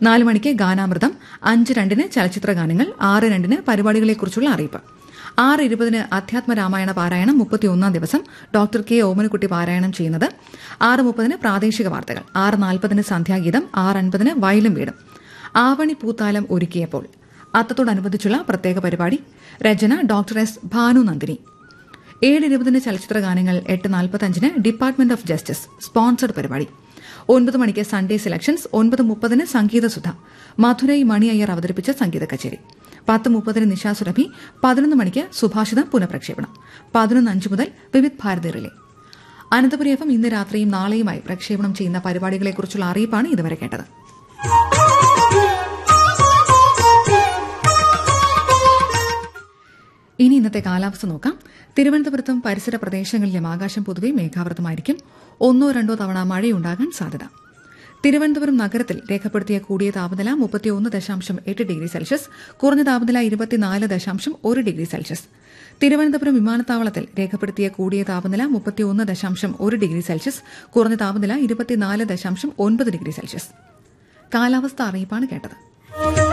നാല് മണിക്ക് ഗാനാമൃതം അഞ്ച് രണ്ടിന് ചലച്ചിത്ര ഗാനങ്ങൾ ആറ് രണ്ടിന് പരിപാടികളെക്കുറിച്ചുള്ള അറിയിപ്പ് ആറ് ഇരുപതിന് അധ്യാത്മ രാമായണ പാരായണം മുപ്പത്തിയൊന്നാം ദിവസം ഡോക്ടർ കെ ഓമനക്കുട്ടി പാരായണം ചെയ്യുന്നത് ആറ് മുപ്പതിന് പ്രാദേശിക വാർത്തകൾ ആറ് നാൽപ്പതിന് സന്ധ്യാഗീതം ആറ് അൻപതിന് വയലും വീടും ആവണി പൂത്താലം ഒരുക്കിയപ്പോൾ അത്തത്തോടനുബന്ധിച്ചുള്ള പ്രത്യേക പരിപാടി രചന ഡോക്ടർ എസ് ഭാനു നന്ദിനി ഏഴ് ഇരുപതിന് ചലച്ചിത്ര ഗാനങ്ങൾ എട്ട് നാൽപ്പത്തഞ്ചിന് ഡിപ്പാർട്ട്മെന്റ് ഓഫ് ജസ്റ്റിസ് സ്പോൺസർഡ് പരിപാടി ഒൻപത് മണിക്ക് സൺഡേ സെലക്ഷൻസ് ഒൻപത് മുപ്പതിന് സംഗീതസുധ മധുരൈ മണി അയ്യർ അവതരിപ്പിച്ച സംഗീത കച്ചേരി പത്ത് മുപ്പതിന് നിശാ സുരഭി പതിനൊന്ന് മണിക്ക് സുഭാഷിതം പുനഃപ്രക്ഷേപണം പതിനൊന്ന് അഞ്ച് മുതൽ Vividh Bharati relay Ananthapuri F M ഇന്ന് രാത്രിയും നാളെയുമായി പ്രക്ഷേപണം ചെയ്യുന്ന പരിപാടികളെക്കുറിച്ചുള്ള അറിയിപ്പാണ് ഇതുവരെ കേട്ടത് ഇനി ഇന്നത്തെ കാലാവസ്ഥ നോക്കാം തിരുവനന്തപുരത്തും പരിസര പ്രദേശങ്ങളിലും ആകാശം പൊതുവെ മേഘാവൃതമായിരിക്കും ഒന്നോ രണ്ടോ തവണ മഴയുണ്ടാകാൻ സാധ്യത തിരുവനന്തപുരം നഗരത്തിൽ രേഖപ്പെടുത്തിയ കൂടിയ താപനില മുപ്പത്തിയൊന്ന് ദശാംശം എട്ട് ഡിഗ്രി സെൽഷ്യസ് കുറഞ്ഞ താപനില ഇരുപത്തിനാല് ദശാംശം ഒരു ഡിഗ്രി സെൽഷ്യസ് തിരുവനന്തപുരം വിമാനത്താവളത്തിൽ രേഖപ്പെടുത്തിയ കൂടിയ താപനില മുപ്പത്തിയൊന്ന് ദശാംശം ഒരു ഡിഗ്രി സെൽഷ്യസ് കുറഞ്ഞ താപനില ഇരുപത്തിനാല് ദശാംശം ഒൻപത് ഡിഗ്രി സെൽഷ്യസ് കാലാവസ്ഥ അറിയിപ്പാണ് കേട്ടത്